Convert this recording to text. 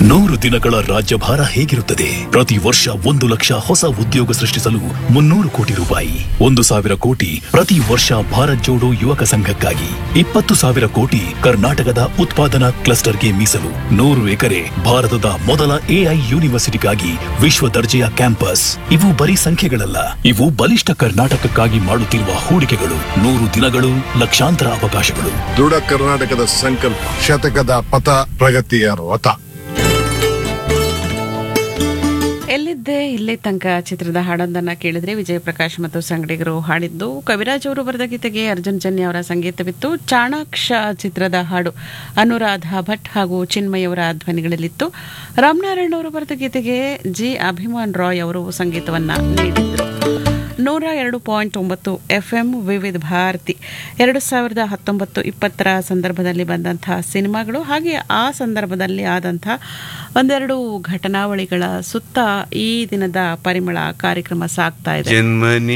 ನೂರು ದಿನಗಳ ರಾಜ್ಯಭಾರ ಹೇಗಿರುತ್ತದೆ ಪ್ರತಿ ವರ್ಷ ಒಂದು ಲಕ್ಷ ಹೊಸ ಉದ್ಯೋಗ ಸೃಷ್ಟಿಸಲು ಮುನ್ನೂರು ಕೋಟಿ ರೂಪಾಯಿ ಒಂದು ಸಾವಿರ ಕೋಟಿ ಪ್ರತಿ ವರ್ಷ ಭಾರತ್ ಜೋಡೋ ಯುವಕ ಸಂಘಕ್ಕಾಗಿ ಇಪ್ಪತ್ತು ಸಾವಿರ ಕೋಟಿ ಕರ್ನಾಟಕದ ಉತ್ಪಾದನಾ ಕ್ಲಸ್ಟರ್ಗೆ ಮೀಸಲು ನೂರು ಎಕರೆ ಭಾರತದ ಮೊದಲ ಎಐ ಯೂನಿವರ್ಸಿಟಿಗಾಗಿ ವಿಶ್ವ ದರ್ಜೆಯ ಕ್ಯಾಂಪಸ್ ಇವು ಬರೀ ಸಂಖ್ಯೆಗಳಲ್ಲ ಇವು ಬಲಿಷ್ಠ ಕರ್ನಾಟಕಕ್ಕಾಗಿ ಮಾಡುತ್ತಿರುವ ಹೂಡಿಕೆಗಳು ನೂರು ದಿನಗಳು ಲಕ್ಷಾಂತರ ಅವಕಾಶಗಳು ದೃಢ ಕರ್ನಾಟಕದ ಸಂಕಲ್ಪ ಶತಕದ ಪಥ ಪ್ರಗತಿಯ ರಥ ಎಲ್ಲಿದ್ದೆ ಇಲ್ಲೇ ತನಕ ಚಿತ್ರದ ಹಾಡೊಂದನ್ನ ಕೇಳಿದ್ರೆ ವಿಜಯ ಪ್ರಕಾಶ್ ಮತ್ತು ಸಂಗಡಿಗರು ಹಾಡಿದ್ದು ಕವಿರಾಜ್ ಅವರು ಬರೆದ ಗೀತೆಗೆ ಅರ್ಜುನ್ ಜನ್ಯ ಅವರ ಸಂಗೀತವಿತ್ತು ಚಾಣಾಕ್ಷ ಚಿತ್ರದ ಹಾಡು ಅನುರಾಧ ಭಟ್ ಹಾಗೂ ಚಿನ್ಮಯ್ ಅವರ ಧ್ವನಿಗಳಲ್ಲಿತ್ತು ರಾಮನಾರಾಯಣ್ ಅವರು ಬರೆದ ಗೀತೆಗೆ ಜಿ ಅಭಿಮಾನ್ ರಾಯ್ ಅವರು ಸಂಗೀತವನ್ನ ನೀಡಿದ್ರು ನೂರ ಎರಡು ಪಾಯಿಂಟ್ ಒಂಬತ್ತು ಎಫ್ ಎಂ ವಿವಿಧ ಭಾರತಿ ಎರಡು ಸಾವಿರದ ಹತ್ತೊಂಬತ್ತು ಇಪ್ಪತ್ತರ ಸಂದರ್ಭದಲ್ಲಿ ಬಂದಂತಹ ಸಿನಿಮಾಗಳು ಹಾಗೆ ಆ ಸಂದರ್ಭದಲ್ಲಿ ಆದಂಥ ಒಂದೆರಡು ಘಟನಾವಳಿಗಳ ಸುತ್ತ ಈ ದಿನದ ಪರಿಮಳ ಕಾರ್ಯಕ್ರಮ ಸಾಗ್ತಾ ಇದೆ ಜನ್ಮನಿ